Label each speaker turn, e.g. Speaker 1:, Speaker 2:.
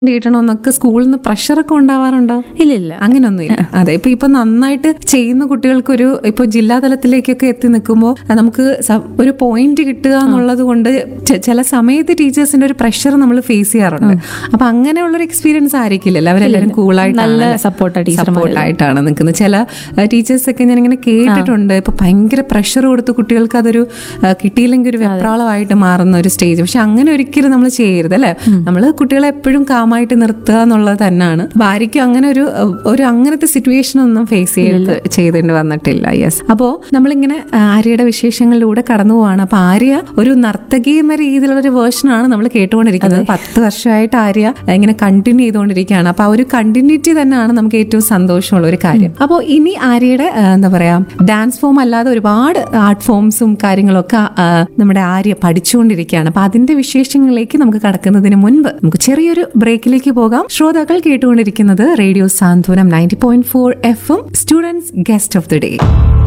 Speaker 1: കിട്ടണമെന്നൊക്കെ സ്കൂളിൽ നിന്ന് പ്രഷറൊക്കെ ഉണ്ടാവാറുണ്ടോ
Speaker 2: ഇല്ല ഇല്ല
Speaker 1: അങ്ങനൊന്നുമില്ല അതെ ഇപ്പൊ ഇപ്പൊ നന്നായിട്ട് ചെയ്യുന്ന കുട്ടികൾക്കൊരു ഇപ്പൊ ജില്ലാ തലത്തിലേക്കൊക്കെ എത്തി നിൽക്കുമ്പോൾ നമുക്ക് സ- ഒരു പോയിന്റ് കിട്ടുക എന്നുള്ളത് കൊണ്ട് ചെ- ചില സമയത്ത് ടീച്ചേഴ്സിന്റെ ഒരു പ്രഷർ നമ്മൾ ഫേസ് ചെയ്യാറുണ്ട് അപ്പൊ അങ്ങനെയുള്ളൊരു എക്സ്പീരിയൻസ് ആയിരിക്കില്ലല്ലോ അവരെല്ലാവരും കൂളായിട്ട്
Speaker 2: നല്ല support ആ ടീച്ചർമാര്.
Speaker 1: സപ്പോർട്ടായിട്ടാണ് നിൽക്കുന്നത് ചില ടീച്ചേഴ്സ് ഒക്കെ ഞാൻ ഇങ്ങനെ കേട്ടിട്ടുണ്ട് ഇപ്പൊ ഭയങ്കര പ്രഷർ കൊടുത്ത് കുട്ടികൾക്ക് അതൊരു ആ, കിട്ടിയില്ലെങ്കിൽ ഒരു വെപ്രാളമായിട്ട് മാറുന്ന ഒരു സ്റ്റേജ് പക്ഷെ അങ്ങനെ ഒരിക്കലും നമ്മൾ ചെയ്യരുത് അല്ലെ നമ്മൾ കുട്ടികളെ എപ്പോഴും കാമായിട്ട് നിർത്തുക എന്നുള്ളത് തന്നെയാണ് അപ്പൊ ആർക്കും അങ്ങനെ ഒരു ആ, ഒരു അങ്ങനത്തെ സിറ്റുവേഷൻ ഒന്നും ഫേസ് ചെയ്ത് ചെയ്തേണ്ടി വന്നിട്ടില്ല യെസ് അപ്പോ നമ്മളിങ്ങനെ ആ, ആര്യയുടെ വിശേഷങ്ങളിലൂടെ കടന്നു പോവാണ് അപ്പൊ ആര്യ ഒരു നർത്തകി എന്ന രീതിയിലുള്ള ഒരു വേർഷനാണ് നമ്മൾ കേട്ടുകൊണ്ടിരിക്കുന്നത് പത്ത് വർഷമായിട്ട് ആര്യ ഇങ്ങനെ കണ്ടിന്യൂ ചെയ്തുകൊണ്ടിരിക്കുകയാണ് അപ്പൊ ആ ഒരു കണ്ടിന്യൂറ്റി തന്നെയാണ് നമുക്ക് ഏറ്റവും സന്തോഷമുള്ള ഒരു കാര്യം അപ്പോൾ ഇനി ആര്യയുടെ ആ, എന്താ പറയാ ഡാൻസ് ഫോം അല്ലാതെ ഒരുപാട് ആർട്ട് ഫോംസും കാര്യങ്ങളൊക്കെ ആ, നമ്മുടെ ആര്യ പഠിച്ചുകൊണ്ടിരിക്കുകയാണ് അപ്പൊ അതിന്റെ വിശേഷങ്ങളിലേക്ക് നമുക്ക് കടക്കുന്നതിന് മുൻപ് നമുക്ക് ചെറിയൊരു ബ്രേക്കിലേക്ക് പോകാം ശ്രോതാക്കൾ കേട്ടുകൊണ്ടിരിക്കുന്നത് radio Santhwanam ninety point four F M students guest of the day